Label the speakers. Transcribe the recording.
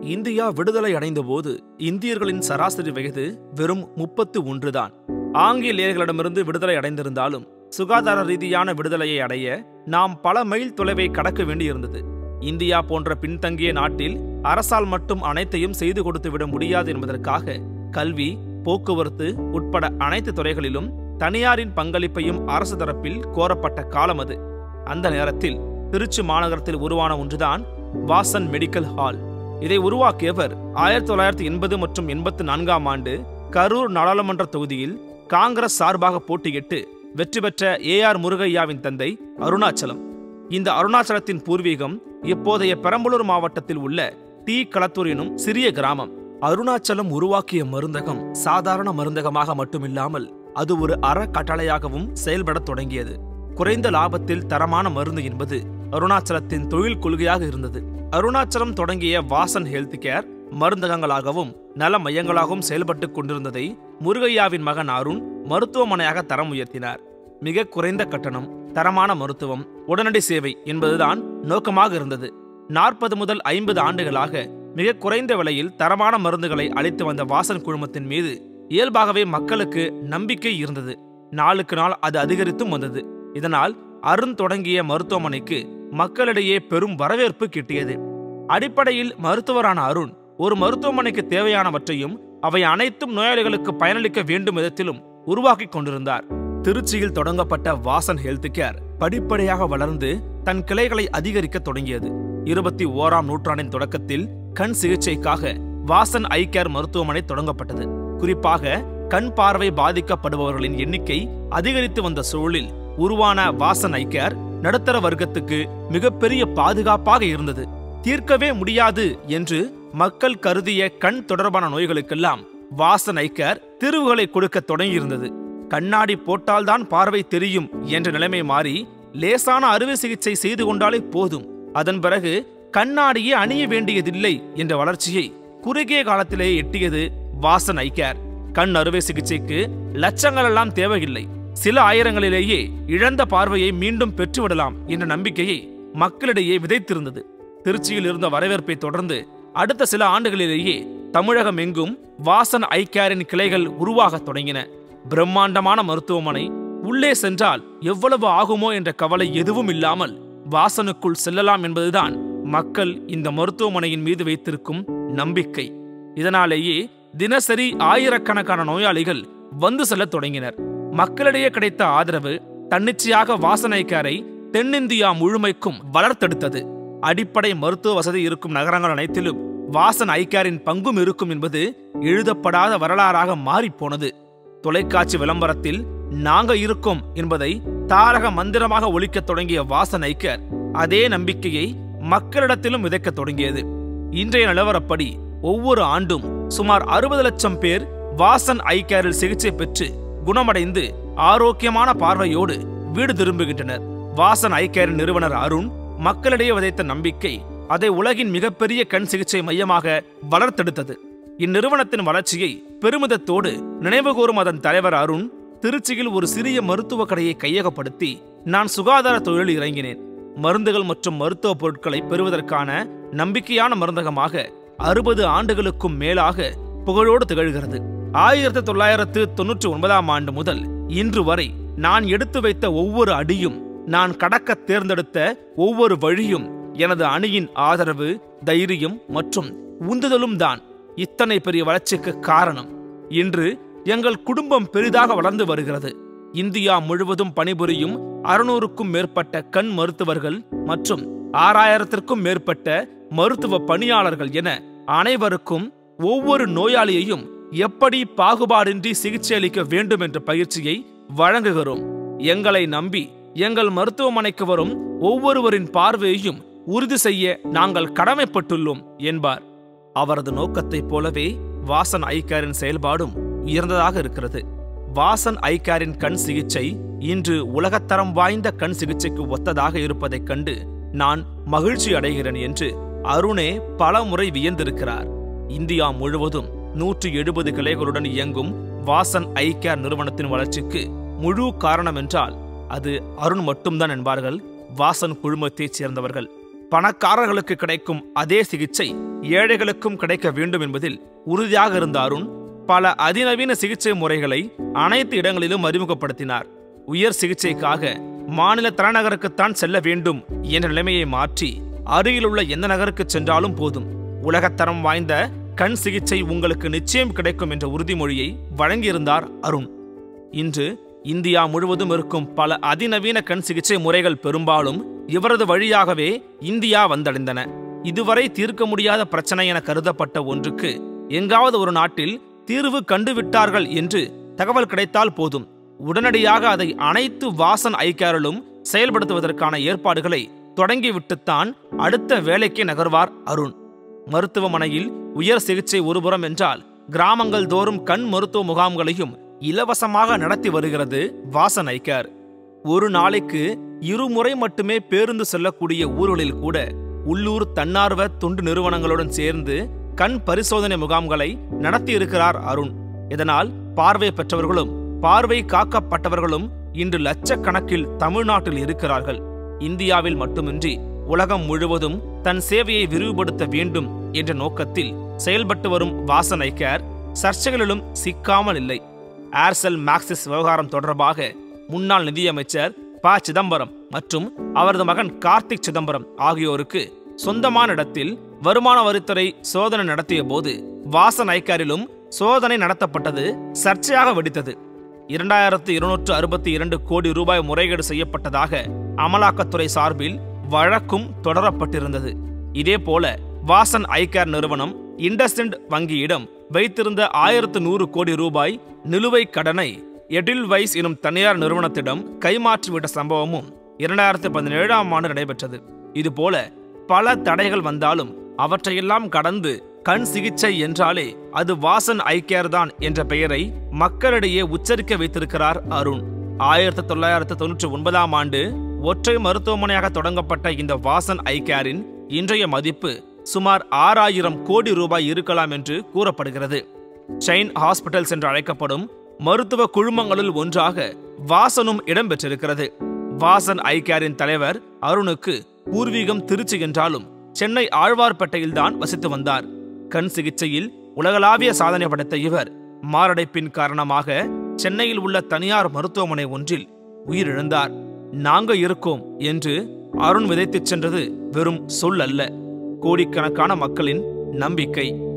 Speaker 1: India விடுதலை அடைந்தபோது இந்தியர்களின் சராசரி வயது வெறும் முப்பத்து ஒன்றுதான் ஆங்கிலேயர்களிடமிருந்து விடுதலை அடைந்திருந்தாலும் சுகாதார ரீதியான விடுதலையை அடைய நாம் பல மைல் தொலைவை கடக்க வேண்டியிருந்தது இந்தியா போன்ற பின்தங்கிய நாட்டில் அரசால் மட்டும் அனைத்தையும் செய்து கொடுத்து விட முடியாது என்பதற்காக கல்வி போக்குவரத்து உட்பட அனைத்து துறைகளிலும் தனியாரின் பங்களிப்பையும் அரசு தரப்பில் கோரப்பட்ட காலம் அது அந்த நேரத்தில் திருச்சி மாநகரத்தில் உருவான ஒன்றுதான் வாசன் மெடிக்கல் ஹால் இதை உருவாக்கியவர் ஆயிரத்தி தொள்ளாயிரத்தி எண்பது மற்றும் எண்பத்தி நான்காம் ஆண்டு கரூர் நாடாளுமன்ற தொகுதியில் காங்கிரஸ் சார்பாக போட்டியிட்டு வெற்றி பெற்ற ஏ ஆர் முருகையாவின் தந்தை அருணாச்சலம் இந்த அருணாச்சலத்தின் பூர்வீகம் இப்போதைய பெரம்பலூர் மாவட்டத்தில் உள்ள டி களத்தூர் எனும் சிறிய கிராமம் அருணாச்சலம் உருவாக்கிய மருந்தகம் சாதாரண மருந்தகமாக மட்டுமில்லாமல் அது ஒரு அறக்கட்டளையாகவும் செயல்படத் தொடங்கியது குறைந்த லாபத்தில் தரமான மருந்து என்பது அருணாச்சலத்தின் தொழில் கொள்கையாக இருந்தது அருணாச்சலம் தொடங்கிய வாசன் ஹெல்த் கேர் மருந்தகங்களாகவும் நல மையங்களாகவும் செயல்பட்டுக் கொண்டிருந்ததை முருகையாவின் மகன் அருண் மருத்துவமனையாக தரம் உயர்த்தினார் மிக குறைந்த கட்டணம் தரமான மருத்துவம் உடனடி சேவை என்பதுதான் நோக்கமாக இருந்தது நாற்பது முதல் ஐம்பது ஆண்டுகளாக மிக குறைந்த விலையில் தரமான மருந்துகளை அளித்து வந்த வாசன் குழுமத்தின் மீது இயல்பாகவே மக்களுக்கு நம்பிக்கை இருந்தது நாளுக்கு நாள் அது அதிகரித்தும் வந்தது இதனால் அருண் தொடங்கிய மருத்துவமனைக்கு மக்களிடையே பெரும் வரவேற்பு கிட்டியது அடிப்படையில் மருத்துவரான அருண் ஒரு மருத்துவமனைக்கு தேவையானவற்றையும் அவை அனைத்தும் நோயாளிகளுக்கு பயனளிக்க வேண்டும் விதத்திலும் உருவாக்கி கொண்டிருந்தார் திருச்சியில் தொடங்கப்பட்ட வாசன் ஹெல்த் கேர் படிப்படியாக வளர்ந்து தன் கிளைகளை அதிகரிக்க தொடங்கியது இருபத்தி ஓராம் நூற்றாண்டின் தொடக்கத்தில் கண் சிகிச்சைக்காக வாசன் ஐ கேர் மருத்துவமனை தொடங்கப்பட்டது குறிப்பாக கண் பார்வை பாதிக்கப்படுபவர்களின் எண்ணிக்கை அதிகரித்து வந்த சூழலில் உருவான வாசன் ஐ கேர் நடுத்தர வர்க்கத்துக்கு மிகப்பெரிய பாதுகாப்பாக இருந்தது தீர்க்கவே முடியாது என்று மக்கள் கருதிய கண் தொடர்பான நோய்களுக்கெல்லாம் வாசன் ஐ கேர் தீர்வுகளை கொடுக்க தொடங்கியிருந்தது கண்ணாடி போட்டால்தான் பார்வை தெரியும் என்ற நிலைமை மாறி லேசான அறுவை சிகிச்சை செய்து கொண்டாலே போதும் அதன் பிறகு கண்ணாடியே அணிய வேண்டியதில்லை என்ற வளர்ச்சியை குறுகிய காலத்திலேயே எட்டியது வாசன் ஐ கேர் கண் அறுவை சிகிச்சைக்கு லட்சங்கள் எல்லாம் தேவையில்லை சில ஆயிரங்களிலேயே இழந்த பார்வையை மீண்டும் பெற்றுவிடலாம் என்ற நம்பிக்கையை மக்களிடையே விதைத்திருந்தது திருச்சியில் இருந்த வரவேற்பை தொடர்ந்து அடுத்த சில ஆண்டுகளிலேயே தமிழகம் எங்கும் வாசன் ஐ கேரின் கிளைகள் உருவாகத் தொடங்கின பிரம்மாண்டமான மருத்துவமனை உள்ளே சென்றால் எவ்வளவு ஆகுமோ என்ற கவலை எதுவும் இல்லாமல் வாசனுக்குள் செல்லலாம் என்பதுதான் மக்கள் இந்த மருத்துவமனையின் மீது வைத்திருக்கும் நம்பிக்கை இதனாலேயே தினசரி ஆயிரக்கணக்கான நோயாளிகள் வந்து செல்லத் தொடங்கினர் மக்களிடையே கிடைத்த ஆதரவு தன்னிச்சையாக வாசனைக்காரை தென்னிந்தியா முழுமைக்கும் வளர்த்தெடுத்தது அடிப்படை மருத்துவ வசதி இருக்கும் நகரங்கள் அனைத்திலும் வாசன் ஐக்காரின் பங்கும் இருக்கும் என்பது எழுதப்படாத வரலாறாக மாறிப்போனது தொலைக்காட்சி விளம்பரத்தில் நாங்க இருக்கோம் என்பதை தாரக மந்திரமாக ஒலிக்கத் தொடங்கிய வாசன் ஐக்கர் அதே நம்பிக்கையை மக்களிடத்திலும் விதைக்கத் தொடங்கியது இன்றைய நிலவரப்படி ஒவ்வொரு ஆண்டும் சுமார் அறுபது லட்சம் பேர் வாசன் ஐ கேரில் சிகிச்சை பெற்று குணமடைந்து ஆரோக்கியமான பார்வையோடு வீடு திரும்புகின்றனர் வாசன் ஐ கேரின் நிறுவனர் அருண் மக்களிடையே விதைத்த நம்பிக்கை அதை உலகின் மிகப்பெரிய கண் சிகிச்சை மையமாக வளர்த்தெடுத்தது இந்நிறுவனத்தின் வளர்ச்சியை பெருமிதத்தோடு நினைவுகூரும் அதன் தலைவர் அருண் திருச்சியில் ஒரு சிறிய மருத்துவ கடையை கையகப்படுத்தி நான் சுகாதார தொழிலில் இறங்கினேன் மருந்துகள் மற்றும் மருத்துவ பொருட்களை பெறுவதற்கான நம்பிக்கையான மருந்தகமாக அறுபது ஆண்டுகளுக்கும் மேலாக புகழோடு திகழ்கிறது ஆயிரத்தி தொள்ளாயிரத்து தொன்னூற்றி ஒன்பதாம் ஆண்டு முதல் இன்று வரை நான் எடுத்து வைத்த ஒவ்வொரு அடியும் நான் கடக்க தேர்ந்தெடுத்த ஒவ்வொரு வழியும் எனது அணியின் ஆதரவு தைரியம் மற்றும் உந்துதலும் தான் இத்தனை பெரிய வளர்ச்சிக்கு காரணம் இன்று எங்கள் குடும்பம் பெரிதாக வளர்ந்து வருகிறது இந்தியா முழுவதும் பணிபுரியும் அறுநூறுக்கும் மேற்பட்ட கண் மருத்துவர்கள் மற்றும் ஆறாயிரத்திற்கும் மேற்பட்ட மருத்துவ பணியாளர்கள் என அனைவருக்கும் ஒவ்வொரு நோயாளியையும் எப்படி பாகுபாடின்றி சிகிச்சை அளிக்க வேண்டும் என்ற பயிற்சியை வழங்குகிறோம் எங்களை நம்பி எங்கள் மருத்துவமனைக்கு வரும் ஒவ்வொருவரின் பார்வையையும் உறுதி செய்ய நாங்கள் கடமைப்பட்டுள்ளோம் என்பார் அவரது நோக்கத்தைப் போலவே வாசன் ஐக்காரின் செயல்பாடும் உயர்ந்ததாக இருக்கிறது வாசன் ஐக்காரின் கண் சிகிச்சை இன்று உலகத்தரம் வாய்ந்த கண் சிகிச்சைக்கு ஒத்ததாக இருப்பதைக் கண்டு நான் மகிழ்ச்சி அடைகிறேன் என்று அருணே பல முறை வியந்திருக்கிறார் இந்தியா முழுவதும் நூற்றி எழுபது கிளைகளுடன் இயங்கும் வாசன் ஐ கேர் நிறுவனத்தின் வளர்ச்சிக்கு முழு காரணம் என்றால் அது அருண் மட்டும்தான் என்பார்கள் வாசன் குழுமத்தைச் சேர்ந்தவர்கள் பணக்காரர்களுக்கு கிடைக்கும் அதே சிகிச்சை ஏழைகளுக்கும் கிடைக்க வேண்டும் என்பதில் உறுதியாக இருந்த அருண் பல அதிநவீன சிகிச்சை முறைகளை அனைத்து இடங்களிலும் அறிமுகப்படுத்தினார் உயர் சிகிச்சைக்காக மாநில தலைநகருக்குத்தான் செல்ல வேண்டும் என்ற நிலைமையை மாற்றி அருகிலுள்ள எந்த நகருக்கு சென்றாலும் போதும் உலகத்தரம் வாய்ந்த கண் சிகிச்சை உங்களுக்கு நிச்சயம் கிடைக்கும் என்ற உறுதிமொழியை வழங்கியிருந்தார் அருண் இன்று இந்தியா முழுவதும் இருக்கும் பல அதிநவீன கண் சிகிச்சை முறைகள் பெரும்பாலும் இவரது வழியாகவே இந்தியா வந்தடைந்தன இதுவரை தீர்க்க முடியாத பிரச்சனை என கருதப்பட்ட ஒன்றுக்கு எங்காவது ஒரு நாட்டில் தீர்வு கண்டுவிட்டார்கள் என்று தகவல் கிடைத்தால் போதும் உடனடியாக அதை அனைத்து வாசன் ஐக்காரிலும் செயல்படுத்துவதற்கான ஏற்பாடுகளை தொடங்கிவிட்டுத்தான் அடுத்த வேலைக்கு நகர்வார் அருண் மருத்துவமனையில் உயர் சிகிச்சை ஒருபுறம் என்றால் கிராமங்கள் தோறும் கண் மருத்துவ முகாம்களையும் இலவசமாக நடத்தி வருகிறது வாசன் ஐக்கார் ஒரு நாளைக்கு இருமுறை மட்டுமே பேருந்து செல்லக்கூடிய ஊர்களில் கூட உள்ளூர் தன்னார்வ தொண்டு நிறுவனங்களுடன் சேர்ந்து கண் பரிசோதனை முகாம்களை நடத்தியிருக்கிறார் அருண் இதனால் பார்வை பெற்றவர்களும் பார்வை காக்கப்பட்டவர்களும் இன்று லட்சக்கணக்கில் தமிழ்நாட்டில் இருக்கிறார்கள் இந்தியாவில் மட்டுமின்றி உலகம் முழுவதும் தன் சேவையை விரிவுபடுத்த வேண்டும் என்ற நோக்கத்தில் செயல்பட்டு வரும் வாசனை கேர் சர்ச்சைகளிலும் சிக்காமல் இல்லை ஏர்செல் மேக்சிஸ் விவகாரம் தொடர்பாக முன்னாள் நிதியமைச்சர் ப சிதம்பரம் மற்றும் அவரது மகன் கார்த்திக் சிதம்பரம் ஆகியோருக்கு சொந்தமான இடத்தில் வருமான வரித்துறை சோதனை நடத்திய போது வாசன் ஐக்காரிலும் சோதனை நடத்தப்பட்டது சர்ச்சையாக வெடித்தது இரண்டாயிரத்து இருநூற்று அறுபத்தி இரண்டு கோடி ரூபாய் முறைகேடு செய்யப்பட்டதாக அமலாக்கத்துறை சார்பில் வழக்கும் தொடரப்பட்டிருந்தது இதேபோல வாசன் ஐகேர் நிறுவனம் இண்டஸ்இண்ட் வங்கியிடம் வைத்திருந்த ஆயிரத்து நூறு கோடி ரூபாய் நிலுவைக் கடனை எடில்வைஸ் எனும் தனியார் நிறுவனத்திடம் கைமாற்றிவிட்ட சம்பவமும் இரண்டாயிரத்து பதினேழாம் ஆண்டு நடைபெற்றது இதுபோல பல தடைகள் வந்தாலும் அவற்றையெல்லாம் கடந்து கண் சிகிச்சை என்றாலே அது வாசன் ஐகேர் தான் என்ற பெயரை மக்களிடையே உச்சரிக்க வைத்திருக்கிறார் அருண் ஆயிரத்தி தொள்ளாயிரத்து தொன்னூற்றி ஒன்பதாம் ஆண்டு ஒற்றை மருத்துவமனையாக தொடங்கப்பட்ட இந்த வாசன் ஐகேரின் இன்றைய மதிப்பு சுமார் ஆறாயிரம் கோடி ரூபாய் இருக்கலாம் என்று கூறப்படுகிறது செயின் ஹாஸ்பிட்டல்ஸ் என்று அழைக்கப்படும் மருத்துவ குழுமங்களில் ஒன்றாக வாசனும் இடம்பெற்றிருக்கிறது வாசன் ஐகேரின் தலைவர் அருணுக்கு பூர்வீகம் திருச்சி என்றாலும் சென்னை ஆழ்வார்பேட்டையில்தான் வசித்து வந்தார் கண் சிகிச்சையில் உலகளாவிய சாதனை படைத்த இவர் மாரடைப்பின் காரணமாக சென்னையில் உள்ள தனியார் மருத்துவமனை ஒன்றில் உயிரிழந்தார் நாங்க இருக்கோம் என்று அருண் விதைத்துச் சென்றது வெறும் சொல் அல்ல கோடிக்கணக்கான மக்களின் நம்பிக்கை